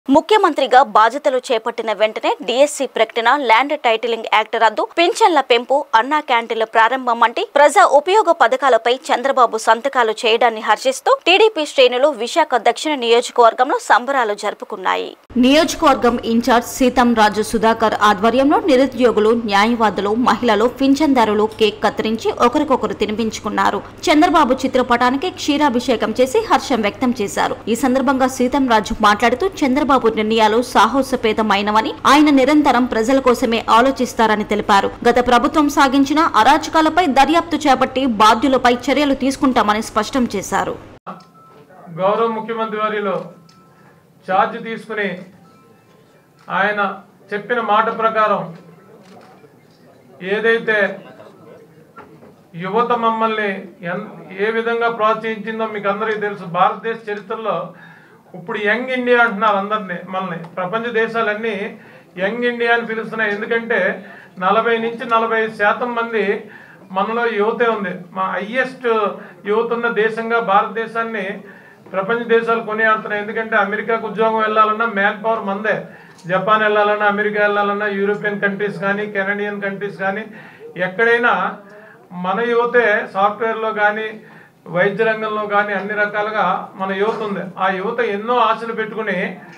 ముఖ్యమంత్రిగా బాధ్యతలు చేపట్టిన వెంటనే డిఎస్సి ప్రకటన ల్యాండ్ టైటిలింగ్ యాక్ట్ రద్దు పింఛన్ల పెంపు అన్నా క్యాంటీన్ల ప్రారంభం వంటి ప్రజా ఉపయోగ పథకాలపై చంద్రబాబు సంతకాలు చేయడాన్ని హర్షిస్తూ టీడీపీ శ్రేణులు విశాఖ దక్షిణ నియోజకవర్గంలో సంబరాలు జరుపుకున్నాయి నియోజకవర్గం ఇన్ఛార్జ్ సీతం రాజు సుధాకర్ ఆధ్వర్యంలో నిరుద్యోగులు న్యాయవాదులు మహిళలు పింఛన్దారులు కేక్ కత్తిరించి ఒకరికొకరు తినిపించుకున్నారు చంద్రబాబు చిత్రపటానికి క్షీరాభిషేకం చేసి హర్షం వ్యక్తం చేశారు ఈ సందర్భంగా సీతం రాజు మాట్లాడుతూ చంద్రబాబు నిర్ణయాలు సాహసోపేతమైనవని ఆయన నిరంతరం ప్రజల కోసమే ఆలోచిస్తారని తెలిపారు గత ప్రభుత్వం సాగించిన అరాచకాలపై దర్యాప్తు చేపట్టి బాధ్యులపై చర్యలు తీసుకుంటామని స్పష్టం చేశారు గౌరవ ముఖ్యమంత్రి వారిలో ఛార్జ్ తీసుకుని ఆయన చెప్పిన మాట ప్రకారం ఏదైతే యువత మమ్మల్ని ఎన్ ఏ విధంగా ప్రోత్సహించిందో మీకు అందరికీ తెలుసు భారతదేశ చరిత్రలో ఇప్పుడు యంగ్ ఇండియా అంటున్నారు అందరినీ మనల్ని ప్రపంచ దేశాలన్నీ యంగ్ ఇండియా అని పిలుస్తున్నాయి ఎందుకంటే నలభై నుంచి నలభై ఐదు శాతం మంది మనలో యువతే ఉంది మా హయ్యెస్ట్ యువత ఉన్న దేశంగా భారతదేశాన్ని ప్రపంచ దేశాలు కొనియాడుతున్నాయి ఎందుకంటే అమెరికాకు ఉద్యోగం వెళ్ళాలన్నా మ్యాన్ పవర్ మందే జపాన్ వెళ్ళాలన్నా అమెరికా వెళ్ళాలన్నా యూరోపియన్ కంట్రీస్ కానీ కెనడియన్ కంట్రీస్ కానీ ఎక్కడైనా మన యువతే సాఫ్ట్వేర్లో కానీ వైద్య రంగంలో కానీ అన్ని రకాలుగా మన యువత ఉంది ఆ యువత ఎన్నో ఆశలు పెట్టుకుని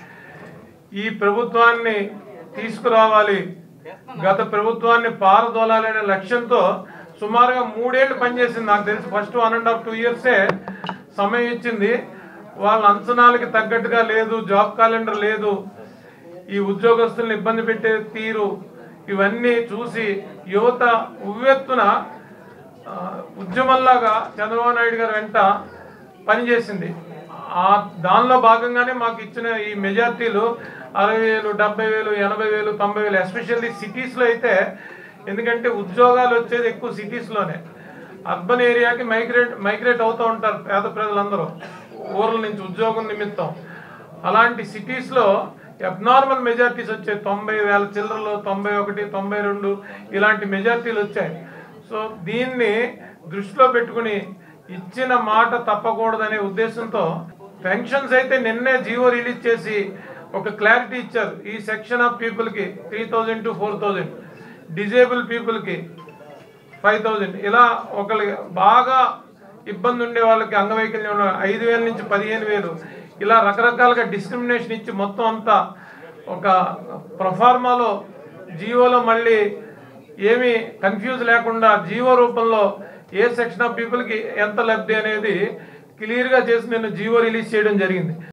ఈ ప్రభుత్వాన్ని తీసుకురావాలి గత ప్రభుత్వాన్ని పారదోలాలనే లక్ష్యంతో సుమారుగా మూడేళ్లు పనిచేసింది నాకు తెలిసి first one and half two ఇయర్సే సమయం ఇచ్చింది వాళ్ళ అంచనాలకి తగ్గట్టుగా లేదు జాబ్ క్యాలెండర్ లేదు ఈ ఉద్యోగస్తుల్ని ఇబ్బంది పెట్టే తీరు ఇవన్నీ చూసి యువత ఉవ్వెత్తున ఆ, ఉద్యమంలాగా చంద్రబాబు నాయుడు గారు వెంట పనిచేసింది ఆ దానిలో భాగంగానే మాకు ఇచ్చిన ఈ మెజార్టీలు అరవై వేలు డెబ్బై వేలు ఎనభై వేలు తొంభై వేలు ఎస్పెషల్లీ సిటీస్లో అయితే ఎందుకంటే ఉద్యోగాలు వచ్చేది ఎక్కువ సిటీస్లోనే అర్బన్ ఏరియాకి మైగ్రేట్ మైగ్రేట్ అవుతూ ఉంటారు పేద ప్రజలందరూ ఊర్ల నుంచి ఉద్యోగం నిమిత్తం అలాంటి సిటీస్లో అబ్నార్మల్ మెజార్టీస్ వచ్చాయి తొంభై వేల చిల్లరలు తొంభై ఒకటి తొంభై రెండు ఇలాంటి మెజార్టీలు వచ్చాయి సో దీన్ని దృష్టిలో పెట్టుకుని ఇచ్చిన మాట తప్పకూడదనే ఉద్దేశంతో పెన్షన్స్ అయితే నిన్నే జీవో రిలీజ్ చేసి ఒక క్లారిటీ ఇచ్చారు ఈ సెక్షన్ ఆఫ్ పీపుల్కి three thousand to four thousand disable పీపుల్కి ఫైవ్ థౌజండ్ ఇలా ఒకరికి బాగా ఇబ్బంది ఉండే వాళ్ళకి అంగవైకల్యం ఉన్న ఐదు వేల నుంచి పదిహేను వేలు ఇలా రకరకాలుగా డిస్క్రిమినేషన్ ఇచ్చి మొత్తం అంతా ఒక ప్రొఫార్మాలో జియోలో మళ్ళీ ఏమీ కన్ఫ్యూజ్ లేకుండా జియో రూపంలో ఏ సెక్షన్ ఆఫ్ పీపుల్కి ఎంత లబ్ధి అనేది క్లియర్గా చేసి నేను జియో రిలీజ్ చేయడం జరిగింది